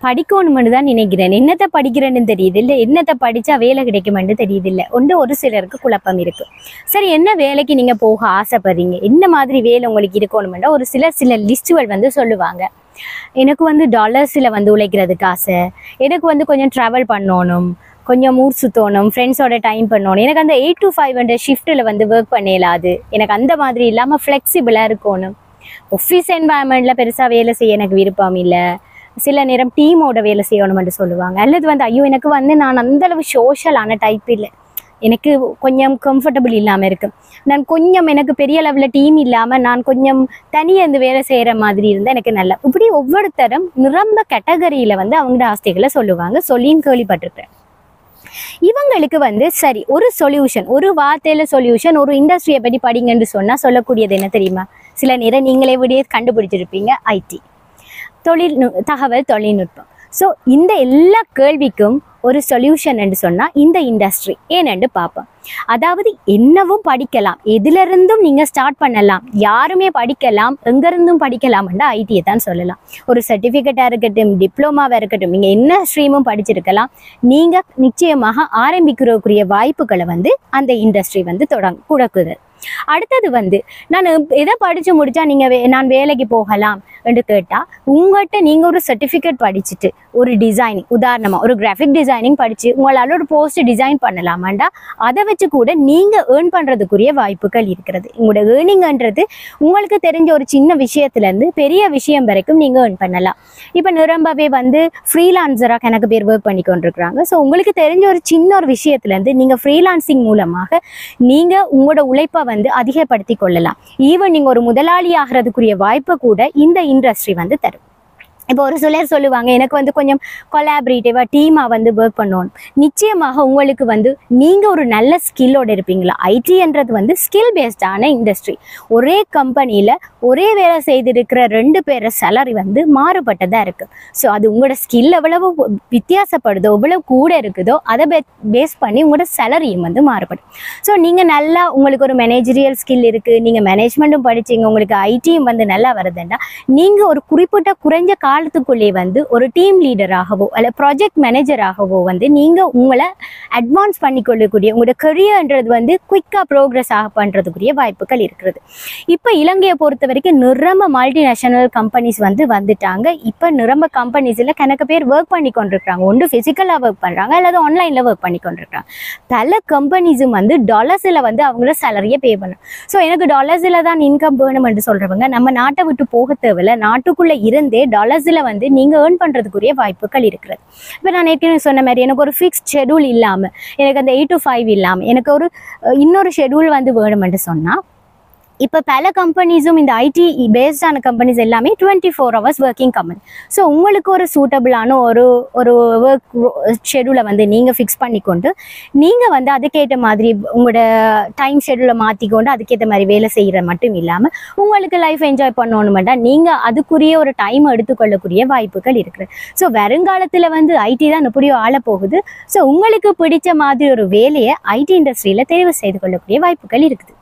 படிக்கணும்னு தான் நினைக்கிறேன் என்னத்தை படிக்கிறேன்னு தெரியுது இல்லை என்னத்தை படிச்சா வேலை கிடைக்குமென்னு தெரியுது இல்லை ஒன்று ஒரு சிலருக்கு குழப்பம் இருக்கு சரி என்ன வேலைக்கு நீங்க போக ஆசைப்படுறீங்க என்ன மாதிரி வேலை உங்களுக்கு இருக்கணுமெண்டா ஒரு சிலர் சில லிஸ்ட்டுகள் வந்து சொல்லுவாங்க எனக்கு வந்து டாலர்ஸில் வந்து உழைக்கிறதுக்கு ஆசை எனக்கு வந்து கொஞ்சம் ட்ராவல் பண்ணணும் கொஞ்சம் ஊர் சுற்றணும் ஃப்ரெண்ட்ஸோட டைம் பண்ணணும் எனக்கு அந்த எயிட் டு ஃபைவ் ஹண்ட்ரட் ஷிஃப்ட்டில் வந்து ஒர்க் பண்ணிடலாது எனக்கு அந்த மாதிரி இல்லாமல் ஃப்ளெக்சிபிளாக இருக்கணும் ஆஃபீஸ் என்வாயன்மெண்ட்டில் பெருசாக வேலை செய்ய எனக்கு விருப்பம் இல்லை சில நேரம் டீமோட வேலை செய்யணும்னு சொல்லுவாங்க அல்லது வந்து ஐயோ எனக்கு வந்து நான் அந்த அளவு சோஷியலான டைப் இல்லை எனக்கு கொஞ்சம் கம்ஃபர்டபுள் இல்லாமல் இருக்கு நான் கொஞ்சம் எனக்கு பெரிய லெவலில் டீம் இல்லாமல் நான் கொஞ்சம் தனியாக இருந்து வேலை செய்கிற மாதிரி இருந்தால் எனக்கு நல்லா இப்படி ஒவ்வொருத்தரும் நிரம்ப கேட்டகரியில் வந்து அவங்களோட ஆஸ்திகளை சொல்லுவாங்க சொல்லியும் கேள்விப்பட்டிருக்கிறேன் இவங்களுக்கு வந்து சரி ஒரு சொல்யூஷன் ஒரு வார்த்தையில சொல்யூஷன் ஒரு இண்டஸ்ட்ரியை பற்றி படிங்கன்னு சொன்னா சொல்லக்கூடியது என்ன தெரியுமா சில நேரம் நீங்களே விடிய கண்டுபிடிச்சிருப்பீங்க ஐடி தொழில் நு- தகவல் தொழில்நுட்பம் ஸோ இந்த எல்லா கேள்விக்கும் ஒரு சொல்யூஷன் என்று சொன்னா இந்த இண்டஸ்ட்ரி ஏனென்று பார்ப்போம் அதாவது என்னவும் படிக்கலாம் எதிலிருந்தும் நீங்க ஸ்டார்ட் பண்ணலாம் யாருமே படிக்கலாம் எங்கிருந்தும் படிக்கலாம்னு ஐடியை தான் சொல்லலாம் ஒரு சர்டிஃபிகேட்டாக இருக்கட்டும் டிப்ளமாவாக இருக்கட்டும் நீங்கள் என்ன ஸ்ட்ரீமும் படிச்சிருக்கலாம் நீங்கள் நிச்சயமாக ஆரம்பிக்கிறக்குரிய வாய்ப்புகளை வந்து அந்த இண்டஸ்ட்ரி வந்து தொடங் கொடுக்குது அடுத்தது வந்து நான் எதை படித்து முடிச்சா நீங்கள் வே நான் வேலைக்கு போகலாம் என்று கேட்டால் உங்கள்கிட்ட நீங்கள் ஒரு சர்டிஃபிகேட் படிச்சுட்டு ஒரு டிசைனிங் உதாரணமாக ஒரு கிராஃபிக் டிசைனிங் படித்து உங்களால் ஒரு போஸ்ட் டிசைன் பண்ணலாமாண்டா அதை வச்சு கூட நீங்கள் ஏர்ன் பண்ணுறதுக்குரிய வாய்ப்புகள் இருக்கிறது உங்களோட ஏர்னிங்ன்றது உங்களுக்கு தெரிஞ்ச ஒரு சின்ன விஷயத்துலேருந்து பெரிய விஷயம் வரைக்கும் நீங்கள் ஏர்ன் பண்ணலாம் இப்போ நிரம்பவே வந்து ஃப்ரீலான்சராக கணக்கு பேர் ஒர்க் பண்ணி கொண்டிருக்கிறாங்க ஸோ உங்களுக்கு தெரிஞ்ச ஒரு சின்ன ஒரு விஷயத்துலேருந்து நீங்கள் ஃப்ரீலான்சிங் மூலமாக நீங்கள் உங்களோட உழைப்பை வந்து அதிகப்படுத்தி கொள்ளலாம் ஈவன் நீங்கள் ஒரு முதலாளி ஆகிறதுக்குரிய வாய்ப்பை கூட இந்த இண்டஸ்ட்ரி வந்து தரும் இப்போ ஒரு சிலர் சொல்லுவாங்க எனக்கு வந்து கொஞ்சம் கொலாபரேட்டிவாக டீமாக வந்து ஒர்க் பண்ணணும் நிச்சயமாக உங்களுக்கு வந்து நீங்கள் ஒரு நல்ல ஸ்கில்லோட இருப்பீங்களா ஐடின்றது வந்து ஸ்கில் பேஸ்டான இண்டஸ்ட்ரி ஒரே கம்பெனியில் ஒரே வேலை செய்திருக்கிற ரெண்டு பேர சேலரி வந்து மாறுபட்டதாக இருக்குது ஸோ அது உங்களோட ஸ்கில் எவ்வளவு வித்தியாசப்படுதோ எவ்வளவு கூட இருக்குதோ அதை பேஸ் பண்ணி உங்களோட சேலரியும் வந்து மாறுபடும் ஸோ நீங்கள் நல்லா உங்களுக்கு ஒரு மேனேஜரியல் ஸ்கில் இருக்குது நீங்கள் மேனேஜ்மெண்ட்டும் படிச்சீங்க உங்களுக்கு ஐடியும் வந்து நல்லா வருதுன்னா நீங்கள் ஒரு குறிப்பிட்ட குறைஞ்ச காலத்துக்குள்ளே வந்து ஒரு டீம் லீடராகவோ அல்ல ப்ராஜெக்ட் மேனேஜராகவோ வந்து நீங்கள் உங்களை அட்வான்ஸ் பண்ணிக்கொள்ளக்கூடிய உங்களோட கரியர்ன்றது வந்து குயிக்காக ப்ரோக்ரஸ் ஆக பண்ணுறதுக்குரிய வாய்ப்புகள் இருக்கிறது இப்போ இலங்கையை பொறுத்த வரைக்கும் நிரம்ப மல்டிநேஷனல் கம்பெனிஸ் வந்து வந்துட்டாங்க இப்போ நிரம்ப கம்பெனிஸில் கணக்கு பேர் ஒர்க் பண்ணி கொண்டிருக்கிறாங்க ஒன்று ஃபிசிக்கலாக ஒர்க் பண்ணுறாங்க அல்லது ஆன்லைனில் ஒர்க் பண்ணி கொண்டிருக்கிறாங்க பல கம்பெனிஸும் வந்து டாலர்ஸில் வந்து அவங்கள சேலரியை பே பண்ணும் ஸோ எனக்கு டாலர்ஸில் தான் இன்கம் வேணும்னு சொல்கிறவங்க நம்ம நாட்டை விட்டு போக தேவையில்ல நாட்டுக்குள்ளே இருந்தே டாலர்ஸில் வந்து நீங்கள் ஏர்ன் பண்ணுறதுக்குரிய வாய்ப்புகள் இருக்கிறது இப்போ நான் ஏற்கனவே சொன்ன மாதிரி எனக்கு ஒரு ஃபிக்ஸ்ட் ஷெடியூல் இல்லாமல் எனக்கு அந்த எயிட் டு ஃபைவ் இல்லாமல் எனக்கு ஒரு அஹ், இன்னொரு ஷெடியூல் வந்து வேணுமென்று சொன்னால் இப்போ பல கம்பெனிஸும் இந்த ஐடி பேஸ்டான கம்பெனிஸ் எல்லாமே twenty four hours working company so உங்களுக்கு ஒரு சூட்டபிளான ஒரு ஒரு ஒர்க் ஷெடியூலை வந்து நீங்கள் ஃபிக்ஸ் பண்ணிக்கொண்டு நீங்கள் வந்து அதுக்கேற்ற மாதிரி உங்களோட டைம் ஷெடியூலை மாற்றிக்கொண்டு அதுக்கேற்ற மாதிரி வேலை செய்கிற மட்டும் இல்லாமல் உங்களுக்கு லைஃப் என்ஜாய் பண்ணணுமெண்டா நீங்கள் அதுக்குரிய ஒரு டைம் எடுத்துக்கொள்ளக்கூடிய வாய்ப்புகள் இருக்குது ஸோ வருங்காலத்தில் வந்து ஐடி தான் எப்படியோ ஆள போகுது ஸோ உங்களுக்கு பிடிச்ச மாதிரி ஒரு வேலையை ஐடி இண்டஸ்ட்ரியில் தேர்வு செய்து கொள்ளக்கூடிய வாய்ப்புகள் இருக்குது